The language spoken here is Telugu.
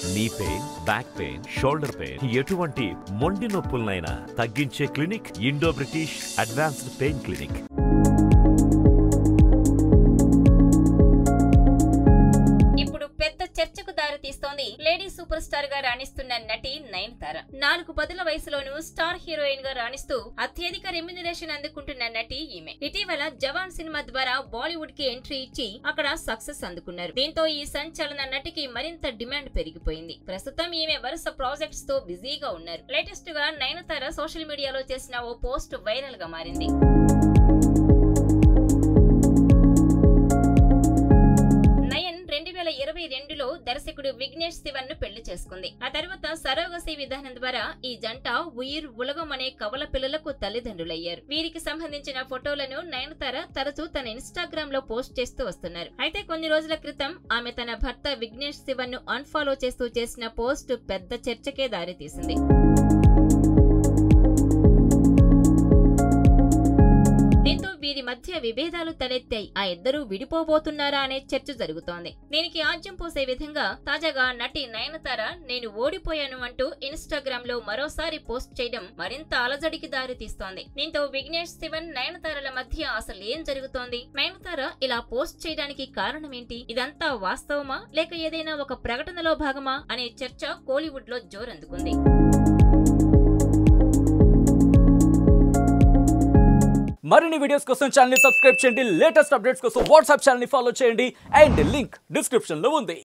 నీ pain back pain shoulder pain ఎటువంటి మొండి నొప్పులనైనా తగ్గించే clinic Indo British advanced pain clinic ఇప్పుడు పెద్ద చర్చకు దారి తీస్తోంది లేడీ సూపర్ స్టార్ గా రాణిస్తున్న నటి నయనతార నాలుగు పదుల వయసులోనూ స్టార్ హీరోయిన్ గా రాణిస్తూ అత్యధిక రెమ్యునరేషన్ అందుకుంటున్న నటి ఈమె ఇటీవల జవాన్ సినిమా ద్వారా బాలీవుడ్ కి ఎంట్రీ ఇచ్చి అక్కడ సక్సెస్ అందుకున్నారు దీంతో ఈ సంచలన నటికి మరింత డిమాండ్ పెరిగిపోయింది ప్రస్తుతం ఈమె వరుస ప్రాజెక్ట్స్ తో బిజీగా ఉన్నారు లేటెస్ట్ గా నయనతార సోషల్ మీడియాలో చేసిన ఓ పోస్ట్ వైరల్ గా మారింది నయన్ రెండు వేల ఇరవై రెండులో దర్శకుడు విఘ్నేష్ శివన్ ను పెళ్లి చేసుకుంది ఆ తర్వాత సరోగసి విధానం ద్వారా ఈ జంట ఉయిర్ ఉలగం అనే కవల పిల్లలకు తల్లిదండ్రులయ్యారు వీరికి సంబంధించిన ఫోటోలను నయనతార తరచూ తన ఇన్స్టాగ్రామ్ లో పోస్ట్ చేస్తూ వస్తున్నారు అయితే కొన్ని రోజుల క్రితం ఆమె తన భర్త విఘ్నేష్ శివన్ ను అన్ఫాలో చేస్తూ చేసిన పోస్ట్ పెద్ద చర్చకే దారితీసింది దీంతో వీరి మధ్య విభేదాలు తలెత్తాయి ఆ ఇద్దరు విడిపోబోతున్నారా అనే చర్చ జరుగుతోంది దీనికి ఆజ్యం పోసే విధంగా తాజాగా నటి నయనతార నేను ఓడిపోయాను అంటూ ఇన్స్టాగ్రామ్ లో మరోసారి పోస్ట్ చేయడం మరింత అలజడికి దారి తీస్తోంది దీంతో విఘ్నేష్ శివన్ నయనతారల మధ్య అసలు ఏం జరుగుతోంది నయనతార ఇలా పోస్ట్ చేయడానికి కారణం ఏంటి ఇదంతా వాస్తవమా లేక ఏదైనా ఒక ప్రకటనలో భాగమా అనే చర్చ కోలీవుడ్ లో జోరందుకుంది మరిన్ని వీడియోస్ కోసం ఛానల్ సబ్స్క్రైబ్ చేయండి లేటెస్ట్ అప్డేట్స్ కోసం వాట్సాప్ ఛానల్ ఫాలో చేయండి అండ్ లింక్ డిస్క్రిప్షన్ లో ఉంది